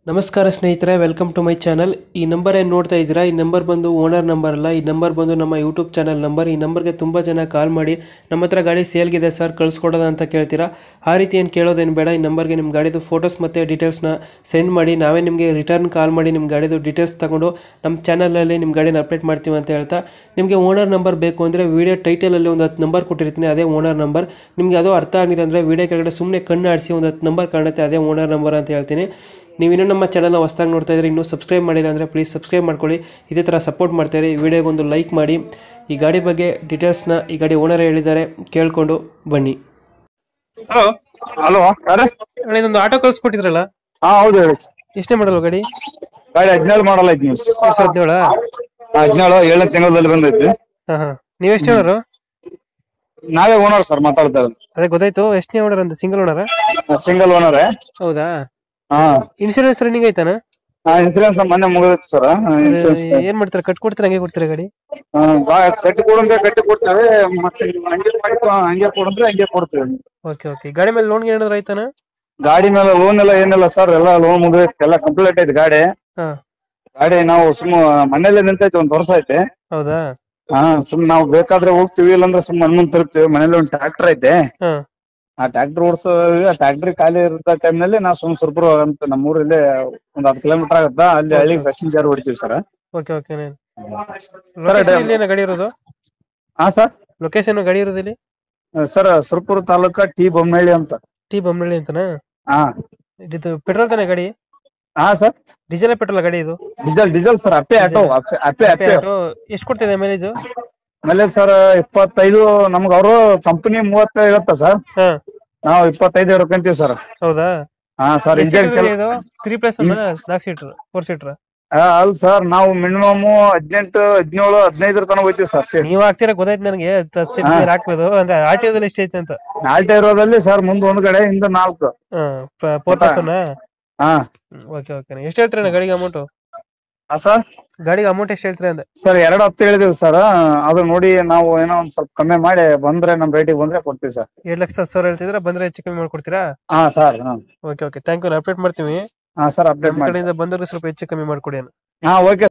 ನಮಸ್ಕಾರ ಸ್ನೇಹಿತರೆ welcome to my channel ಈ ನಂಬರ್ ಏನು ನೋಡ್ತಾ ಇದ್ದೀರಾ ಈ ನಂಬರ್ ಬಂದು ಓನರ್ ನಂಬರ್ ಅಲ್ಲ ಈ ನಂಬರ್ ಬಂದು ನಮ್ಮ ಯೂಟ್ಯೂಬ್ ಚಾನಲ್ ನಂಬರ್ ಈ ನಂಬರ್ಗೆ ತುಂಬ ಜನ ಕಾಲ್ ಮಾಡಿ ನಮ್ಮ ಹತ್ರ ಗಾಡಿ ಸೇಲ್ಗಿದೆ ಸರ್ ಕಳಿಸ್ಕೊಡೋದ ಅಂತ ಕೇಳ್ತೀರಾ ಆ ರೀತಿ ಏನು ಕೇಳೋದೇನು ಬೇಡ ಈ ನಂಬರ್ಗೆ ನಿಮ್ಮ ಗಾಡಿದು ಫೋಟೋಸ್ ಮತ್ತು ಡೀಟೇಲ್ಸ್ನ ಸೆಂಡ್ ಮಾಡಿ ನಾವೇ ನಿಮಗೆ ರಿಟರ್ನ್ ಕಾಲ್ ಮಾಡಿ ನಿಮ್ಮ ಗಾಡಿದು ಡೀಟೇಲ್ಸ್ ತಗೊಂಡು ನಮ್ಮ ಚಾನಲಲ್ಲಿ ನಿಮ್ಮ ಗಾಡಿನ ಅಪ್ಡೇಟ್ ಮಾಡ್ತೀವಿ ಅಂತ ಹೇಳ್ತಾ ನಿಮಗೆ ಓನರ್ ನಂಬರ್ ಬೇಕು ಅಂದರೆ ವೀಡಿಯೋ ಟೈಟಲಲ್ಲಿ ಒಂದು ಹತ್ತು ನಂಬರ್ ಕೊಟ್ಟಿರ್ತೀನಿ ಅದೇ ಓನರ್ ನಂಬರ್ ನಿಮಗೆ ಅದು ಅರ್ಥ ಆಗಿಲ್ಲ ಅಂದರೆ ವೀಡಿಯೋ ಕೆಳಗಡೆ ಸುಮ್ಮನೆ ಕಣ್ಣು ಆಡಿಸಿ ಒಂದು ಹತ್ತು ನಂಬರ್ ಕಾಣುತ್ತೆ ಅದೇ ಓನರ್ ನಂಬರ್ ಅಂತ ಹೇಳ್ತೀನಿ ನೀವು ಇನ್ನೂ ನಮ್ಮ ಚಾನಲ್ನ ಹೊಸ್ದಾಗಿ ನೋಡ್ತಾ ಇದ್ರೆ ಇನ್ನೂ ಸಬ್ಸ್ಕ್ರೈಬ್ ಮಾಡಿಲ್ಲ ಅಂದರೆ ಪ್ಲೀಸ್ ಸಬ್ಸ್ಕ್ರೈಬ್ ಮಾಡ್ಕೊಳ್ಳಿ ಇದೇ ಥರ ಸಪೋರ್ಟ್ ಮಾಡ್ತಾರೆ ಈ ವಿಡಿಯೋಗೆ ಒಂದು ಲೈಕ್ ಮಾಡಿ ಈ ಗಾಡಿ ಬಗ್ಗೆ ಡೀಟೇಲ್ಸ್ನ ಈ ಗಾಡಿ ಓನರ್ ಹೇಳಿದ್ದಾರೆ ಕೇಳಿಕೊಂಡು ಬನ್ನಿ ಹಲೋ ಹಲೋ ಯಾರು ಇದೊಂದು ಆಟೋ ಕಳಿಸ್ಕೊಟ್ಟಿದ್ರಲ್ಲ ಹಾ ಹೌದು ಹೇಳಿ ಎಷ್ಟೇ ಮಾಡಲ್ಲ ಗಾಡಿ ಗಾಡಿ ಹದಿನೇಳು ಮಾಡಲ್ ಐತಿ ನೀವು ಎರಡ್ ಸಾವಿರದ ಹದಿನೇಳ ಹದಿನೇಳು ಏಳನೇ ತಿಂಗಳಲ್ಲಿ ಬಂದೈತಿ ಹಾಂ ಹಾಂ ನೀವು ಎಷ್ಟು ಓನರು ನಾವೇ ಓನರ್ ಸರ್ ಮಾತಾಡ್ತಾ ಇರೋದು ಅದೇ ಗೊತ್ತಾಯ್ತು ಎಷ್ಟನೇ ಓನರ್ ಅಂತ ಸಿಂಗಲ್ ಓನರ ಸಿಂಗಲ್ ಓನರೇ ಹೌದಾ ಹಾ ಇನ್ಶೂರೆನ್ಸ್ ರನ್ನಿಂಗ್ ಐತಾನ ಇನ್ಸೂರೆನ್ಸ್ ಮೊನ್ನೆ ಮುಗಿದೈತಿ ಸರ್ ಇನ್ಸೂರೆನ್ಸ್ ಏನ್ ಮಾಡ್ತಾರೆ ಕಟ್ ಕೊಡ್ತೀರಾ ಹಂಗೆ ಕೊಡ್ತೀರಾ ಗಾಡಿ ಕಟ್ಟಿ ಕೊಡಂದ್ರೆ ಕಟ್ಟಿ ಕೊಡ್ತೇವೆ ಮತ್ತೆ ನೀವು ಹಂಗೆ ಮಾಡಿ ಹಂಗೆ ಕೊಡಂದ್ರೆ ಹಂಗೆ ಕೊಡ್ತೇವೆ ಓಕೆ ಓಕೆ ಗಾಡಿ ಮೇಲೆ ಲೋನ್ ಏನಾದ್ರು ಆಯ್ತಾನ ಗಾಡಿ ಮೇಲೆ ಲೋನ್ ಎಲ್ಲ ಏನಿಲ್ಲ ಸರ್ ಎಲ್ಲ ಲೋನ್ ಮುಗಿದೈತಿ ಎಲ್ಲ ಕಂಪ್ಲೀಟ್ ಐತಿ ಗಾಡಿ ಹಾ ಗಾಡಿ ನಾವು ಸುಮ್ಮ ಮನೇಲೆ ನಿಂತೈತಿ ಒಂದ್ ವರ್ಷ ಐತಿ ಹೌದಾ ಹಾ ಸುಮ್ ನಾವು ಬೇಕಾದ್ರೆ ಹೋಗ್ತೀವಿ ಇಲ್ಲಾಂದ್ರೆ ಸುಮ್ ಮನ್ ಮುಂದ್ ತರ್ತೀವಿ ಮನೇಲಿ ಒಂದ್ ಟ್ರ್ಯಾಕ್ಟರ್ ಐತೆ ಹಾ ಆ ಟ್ರ್ಯಾಕ್ಟರ್ ಓಡಿಸೋ ಆ ಟ್ರ್ಯಾಕ್ಟರ್ ಖಾಲಿ ಇರೋ ಟೈಮ್ನಲ್ಲಿ ನಾವು ಸುಮ್ ಸುರ್ಪುರ ಅಂತ ನಮ್ಮ ಊರಲ್ಲಿ ಒಂದ್ ಹತ್ತು ಕಿಲೋಮೀಟರ್ ಆಗತ್ತಾ ಅಲ್ಲಿ ಹಳ್ಳಿ ಪ್ಯಾಸೆಂಜರ್ ಹೊಡಿತೀವಿ ಸರ್ ಓಕೆ ಓಕೆ ಲೊಕೇಶನ್ ಇಲ್ಲಿ ಏನೋ ಗಾಡಿ ಇರೋದು ಹಾ ಸರ್ ಲೊಕೇಶನ್ ಗಾಡಿ ಇರೋದು ಇಲ್ಲಿ ಸರ್ ಸುರ್ಪುರ ತಾಲೂಕ ಟಿ ಬೊಮ್ಮಳ್ಳಿ ಅಂತ ಟಿ ಬೊಮ್ಮನಹಳ್ಳಿ ಅಂತನಾ ಹಾ ಇದು ಪೆಟ್ರೋಲ್ ತಾನೆ ಗಾಡಿ ಹಾ ಸರ್ ಡೀಸೆಲ್ ಪೆಟ್ರೋಲ್ ಗಾಡಿ ಇದು diesel diesel sir Ape auto Ape Ape ಎಷ್ಟು ಕೊಡ್ತಿದೆ ಮೈಲೇಜ್ ಆಮೇಲೆ ಸರ್ ಇಪ್ಪತ್ತೈದು ನಮ್ಗೆ ಅವರು ಕಂಪನಿ ಮೂವತ್ತೈದು ಇರುತ್ತ ಸರ್ ಹಾ ನಾವು ಇಪ್ಪತ್ತೈದು ಹಿಡ್ಕೊಂತೀವಿ ಸರ್ ಹೌದಾ ಹಾ ಸರ್ ಇಂಜಿನ್ ಇದು ತ್ರೀ ಪ್ಲಸ್ ನಾಲ್ಕು ಸೀಟರ್ ಫೋರ್ ಸೀಟರ್ ಅಲ್ಲ ಸರ್ ನಾವು ಮಿನಿಮಮ್ ಹದಿನೆಂಟು ಹದಿನೇಳು ಹದಿನೈದರ ತನಕ ಹೋಗ್ತೀವಿ ಸರ್ ಸೀಟ್ ನೀವ್ ಹಾಕ್ತೀರಾ ಗೊತ್ತಾಯ್ತು ನನಗೆ ಸೀಟ್ ಹಾಕ್ಬೋದು ಅಂದ್ರೆ ಆರ್ ಟಿ ಎಷ್ಟು ಐತೆ ಅಂತ ಆಲ್ಟೋ ಇರೋದಲ್ಲಿ ಸರ್ ಮುಂದ್ ಒಂದ್ ಕಡೆ ಹಿಂದ ನಾಲ್ಕು ಫೋರ್ ಪ್ಲಸ್ ಹಾ ಓಕೆ ಓಕೆ ಎಷ್ಟು ಹೇಳ್ತೀರಾ ಗಾಡಿಗೆ ಅಮೌಂಟ್ ಹಾ ಸರ್ ಗಾಡಿಗೆ ಅಮೌಂಟ್ ಎಷ್ಟು ಹೇಳ್ತೀರಾ ಅಂದೆ ಸರ್ ಎರಡು ಹತ್ತು ಹೇಳಿದೀವಿ ಸರ್ ಅದು ನೋಡಿ ನಾವು ಏನೋ ಒಂದ್ ಸ್ವಲ್ಪ ಕಮ್ಮಿ ಮಾಡಿ ಬಂದ್ರೆ ನಮ್ ರೇಟಿಗೆ ಬಂದ್ರೆ ಕೊಡ್ತೀವಿ ಸರ್ ಎರಡ್ ಲಕ್ಷ ಹತ್ತು ಸಾವಿರ ಹೇಳ್ತಿದ್ರೆ ಬಂದ್ರೆ ಹೆಚ್ಚು ಕಮ್ಮಿ ಮಾಡ್ಕೊಡ್ತೀರಾ ಹಾ sir okay okay thank you update ಮಾಡ್ತೀವಿ ಹಾ ಸರ್ ಅಪ್ಡೇಟ್ ನಮ್ಮ ಮಾಡಿ ಕಡೆಯಿಂದ ಬಂದವ್ರಿಗೆ ಸ್ವಲ್ಪ ಹೆಚ್ಚು ಕಮ್ಮಿ ಮಾಡ್ಕೊಡಿ ಅಣ್ಣ ಹಾ ಓಕೆ